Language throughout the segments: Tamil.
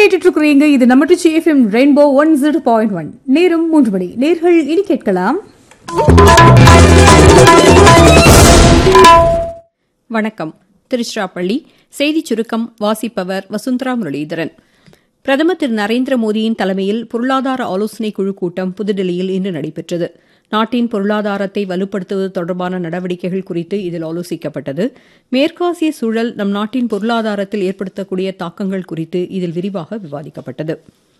கேட்டுட்டு இருக்கிறீங்க இது நம்ம டு FM rainbow one zero point one நேரம் மூன்று மணி நேர்கள் இனி கேட்கலாம் வணக்கம் திருச்சிராப்பள்ளி செய்திச் சுருக்கம் வாசிப்பவர் வசுந்தரா முரளிதரன் பிரதமர் திரு நரேந்திர மோடியின் தலைமையில் பொருளாதார ஆலோசனைக் குழு கூட்டம் புதுடில்லியில் இன்று நடைபெற்றது நாட்டின் பொருளாதாரத்தை வலுப்படுத்துவது தொடர்பான நடவடிக்கைகள் குறித்து இதில் ஆலோசிக்கப்பட்டது மேற்காசிய சூழல் நம் நாட்டின் பொருளாதாரத்தில் ஏற்படுத்தக்கூடிய தாக்கங்கள் குறித்து இதில் விரிவாக விவாதிக்கப்பட்டது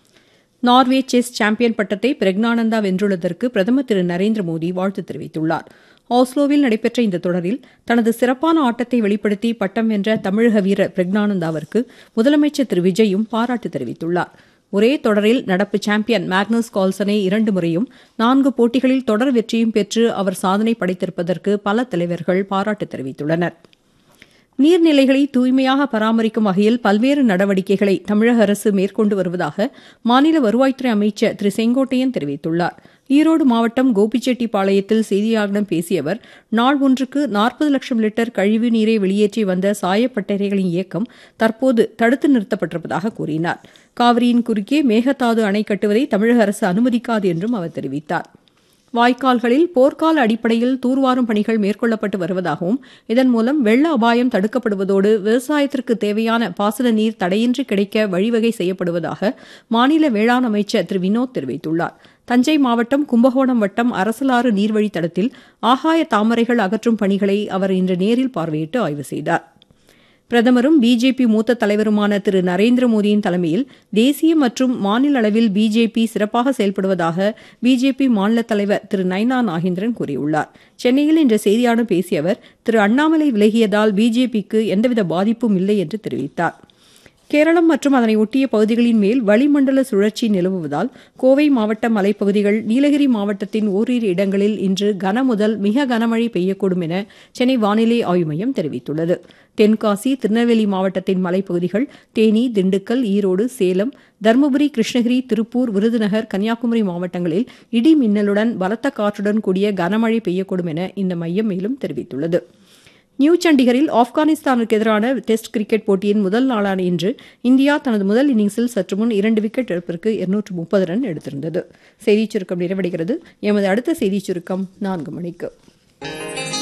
நார்வே செஸ் சாம்பியன் பட்டத்தை பிரக்னானந்தா வென்றுள்ளதற்கு பிரதமர் திரு நரேந்திர மோடி வாழ்த்து தெரிவித்துள்ளார் ஆஸ்லோவில் நடைபெற்ற இந்த தொடரில் தனது சிறப்பான ஆட்டத்தை வெளிப்படுத்தி பட்டம் வென்ற தமிழக வீரர் பிரக்னானந்தாவிற்கு முதலமைச்சர் திரு விஜயும் பாராட்டு தெரிவித்துள்ளார் ஒரே தொடரில் நடப்பு சாம்பியன் மேக்னஸ் கால்சனை இரண்டு முறையும் நான்கு போட்டிகளில் தொடர் வெற்றியும் பெற்று அவர் சாதனை படைத்திருப்பதற்கு பல தலைவர்கள் பாராட்டு தெரிவித்துள்ளனர் நீர்நிலைகளை தூய்மையாக பராமரிக்கும் வகையில் பல்வேறு நடவடிக்கைகளை தமிழக அரசு மேற்கொண்டு வருவதாக மாநில வருவாய்த்துறை அமைச்சர் திரு செங்கோட்டையன் தெரிவித்துள்ளார் ஈரோடு மாவட்டம் கோபிச்செட்டிப்பாளையத்தில் செய்தியாளர்களிடம் பேசிய அவர் நாள் ஒன்றுக்கு நாற்பது லட்சம் லிட்டர் கழிவு நீரை வெளியேற்றி வந்த சாயப்பட்டறைகளின் இயக்கம் தற்போது தடுத்து நிறுத்தப்பட்டிருப்பதாக கூறினார் காவிரியின் குறுக்கே மேகதாது அணை கட்டுவதை தமிழக அரசு அனுமதிக்காது என்றும் அவர் தெரிவித்தார் வாய்க்கால்களில் போர்க்கால அடிப்படையில் தூர்வாரும் பணிகள் மேற்கொள்ளப்பட்டு வருவதாகவும் இதன் மூலம் வெள்ள அபாயம் தடுக்கப்படுவதோடு விவசாயத்திற்கு தேவையான பாசன நீர் தடையின்றி கிடைக்க வழிவகை செய்யப்படுவதாக மாநில வேளாண் அமைச்சர் திரு வினோத் தெரிவித்துள்ளார் தஞ்சை மாவட்டம் கும்பகோணம் வட்டம் அரசலாறு நீர்வழித்தடத்தில் ஆகாய தாமரைகள் அகற்றும் பணிகளை அவர் இன்று நேரில் பார்வையிட்டு ஆய்வு செய்தார் பிரதமரும் பிஜேபி மூத்த தலைவருமான திரு நரேந்திர மோடியின் தலைமையில் தேசிய மற்றும் மாநில அளவில் பிஜேபி சிறப்பாக செயல்படுவதாக பிஜேபி மாநில தலைவர் திரு நைனா நாகேந்திரன் கூறியுள்ளார் சென்னையில் இன்று செய்தியாளர் பேசிய அவர் திரு அண்ணாமலை விலகியதால் பிஜேபிக்கு எந்தவித பாதிப்பும் இல்லை என்று தெரிவித்தார் கேரளம் மற்றும் அதனை ஒட்டிய பகுதிகளின் மேல் வளிமண்டல சுழற்சி நிலவுவதால் கோவை மாவட்ட மலைப்பகுதிகள் நீலகிரி மாவட்டத்தின் ஓரிரு இடங்களில் இன்று கனமுதல் மிக கனமழை பெய்யக்கூடும் என சென்னை வானிலை ஆய்வு மையம் தெரிவித்துள்ளது தென்காசி திருநெல்வேலி மாவட்டத்தின் மலைப்பகுதிகள் தேனி திண்டுக்கல் ஈரோடு சேலம் தருமபுரி கிருஷ்ணகிரி திருப்பூர் விருதுநகர் கன்னியாகுமரி மாவட்டங்களில் இடி மின்னலுடன் பலத்த காற்றுடன் கூடிய கனமழை பெய்யக்கூடும் என இந்த மையம் மேலும் தெரிவித்துள்ளது நியூ சண்டிகரில் ஆப்கானிஸ்தானுக்கு எதிரான டெஸ்ட் கிரிக்கெட் போட்டியின் முதல் நாளான இன்று இந்தியா தனது முதல் இன்னிங்ஸில் சற்று முன் இரண்டு விக்கெட் இழப்பிற்கு இருநூற்று முப்பது ரன் எடுத்திருந்தது செய்திச் சுருக்கம் நிறைவடைகிறது எமது அடுத்த செய்திச் சுருக்கம் நான்கு மணிக்கு